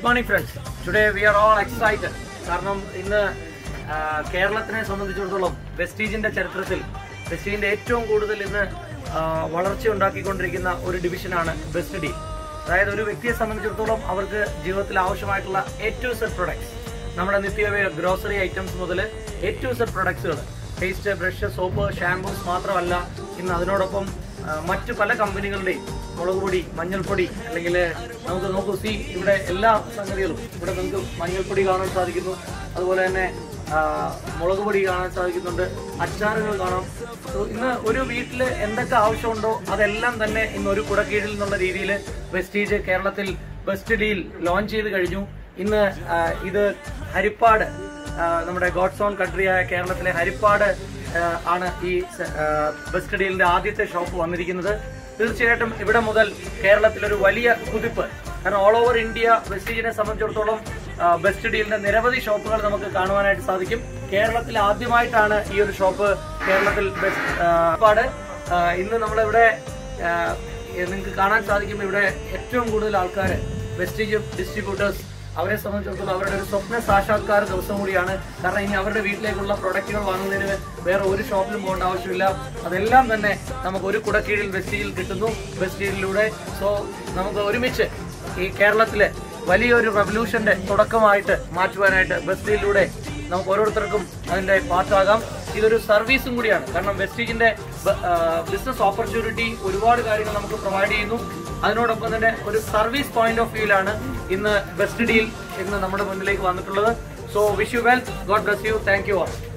morning friends today we are all excited കാരണം ഇന്ന് ആ, കേരളത്തിനെ സംബന്ധിച്ചിടത്തോളം വെസ്റ്റീജിന്റെ ചരിത്രത്തിൽ വെസ്റ്റീജിന്റെ ഏറ്റവും കൂടുതൽ ഇന്ന് ആ, വളർച്ച ഉണ്ടാക്കിക്കൊണ്ടിരിക്കുന്ന ഒരു ഡിവിഷനാണ് വെസ്റ്റ് ഡി അതായത് ഒരു വ്യക്തിയെ സംബന്ധിച്ചിടത്തോളം അവർക്ക് ജീവിതത്തിൽ ആവശ്യമായിട്ടുള്ള എ ടു സെറ്റ് പ്രൊഡക്ട്സ് നമ്മുടെ നിത്യോപയോഗ ഗ്രോസറി ഐറ്റംസ് മുതൽ എ ടു സെറ്റ് പ്രൊഡക്ട്സുകൾ പേസ്റ്റ് ബ്രഷ് സോപ്പ് ഷാംപൂസ് മാത്രമല്ല ഇന്ന് അതിനോടൊപ്പം ആ, മറ്റു പല കമ്പനികളുടെയും മുളക് പൊടി മഞ്ഞൾപ്പൊടി അല്ലെങ്കിൽ നമുക്ക് നോക്കൂ സി ഇവിടെ എല്ലാ സംഗതികളും ഇവിടെ നമുക്ക് മഞ്ഞൾപ്പൊടി കാണാൻ സാധിക്കുന്നു അതുപോലെ തന്നെ ആ, മുളക് പൊടി കാണാൻ സാധിക്കുന്നുണ്ട് അച്ചാറുകൾ കാണാം So, ഇന്ന് ഒരു വീട്ടിൽ എന്തൊക്കെ ആവശ്യമുണ്ടോ അതെല്ലാം തന്നെ ഇന്ന് ഒരു കുടക്കീഴിൽ എന്നുള്ള രീതിയിൽ വെസ്റ്റീജ് കേരളത്തിൽ ബെസ്റ്റ് ഡീൽ ലോഞ്ച് ചെയ്ത് കഴിഞ്ഞു ഇന്ന് ആ, ഇത് ഹരിപ്പാട് ആ, നമ്മുടെ ഗോഡ്സ് ഓൺ കൺട്രിയായ കേരളത്തിലെ ഹരിപ്പാട് ആ, ആണ് ഈ സ- ആ, ബെസ്റ്റ് ഡീലിന്റെ ആദ്യത്തെ ഷോപ്പ് വന്നിരിക്കുന്നത് തീർച്ചയായിട്ടും ഇവിടെ മുതൽ കേരളത്തിൽ ഒരു വലിയ കുതിപ്പ് കാരണം ഓൾ ഓവർ ഇന്ത്യ വെസ്റ്റീജിനെ സംബന്ധിച്ചിടത്തോളം ആ, ബെസ്റ്റ് ഡീലിന്റെ നിരവധി ഷോപ്പുകൾ നമുക്ക് കാണുവാനായിട്ട് സാധിക്കും കേരളത്തിൽ ആദ്യമായിട്ടാണ് ഈ ഒരു ഷോപ്പ് കേരളത്തിൽ ബെസ്റ്റ് ആ, ഹരിപ്പാട് ആ, ഇന്ന് നമ്മളിവിടെ ആ, നിങ്ങൾക്ക് കാണാൻ സാധിക്കും ഇവിടെ ഏറ്റവും കൂടുതൽ ആൾക്കാർ വെസ്റ്റീജ് ഡിസ്ട്രിബ്യൂട്ടേഴ്സ് അവരെ സംബന്ധിച്ചിടത്തോളം അവരുടെ ഒരു സ്വപ്ന സാക്ഷാത്കാര ദിവസം കൂടിയാണ് കാരണം ഇനി അവരുടെ വീട്ടിലേക്കുള്ള പ്രൊഡക്റ്റുകൾ വാങ്ങുന്നതിന് വേറെ ഒരു ഷോപ്പിലും പോകേണ്ട ആവശ്യമില്ല അതെല്ലാം തന്നെ നമുക്ക് ഒരു കുടക്കീഴിൽ വെസ്റ്റീജിൽ കിട്ടുന്നു വെസ്റ്റീജിലൂടെ സോ നമുക്ക് ഒരുമിച്ച് ഈ കേരളത്തിലെ വലിയൊരു റെവല്യൂഷന്റെ തുടക്കമായിട്ട് മാറ്റുവാനായിട്ട് വെസ്റ്റീജിലൂടെ നമുക്ക് ഓരോരുത്തർക്കും അതിന്റെ പാർട്ടാകാം ഇതൊരു സർവീസും കൂടിയാണ് കാരണം വെസ്റ്റീജിന്റെ ബിസിനസ് ഓപ്പർച്യൂണിറ്റി ഒരുപാട് കാര്യങ്ങൾ നമുക്ക് പ്രൊവൈഡ് ചെയ്യുന്നു അതിനോടൊപ്പം തന്നെ ഒരു സർവീസ് പോയിന്റ് ഓഫ് വ്യൂയിലാണ് ഇന്ന് ബെസ്റ്റ് ഡീൽ ഇന്ന് നമ്മുടെ മുന്നിലേക്ക് വന്നിട്ടുള്ളത് so wish you well God bless you thank you all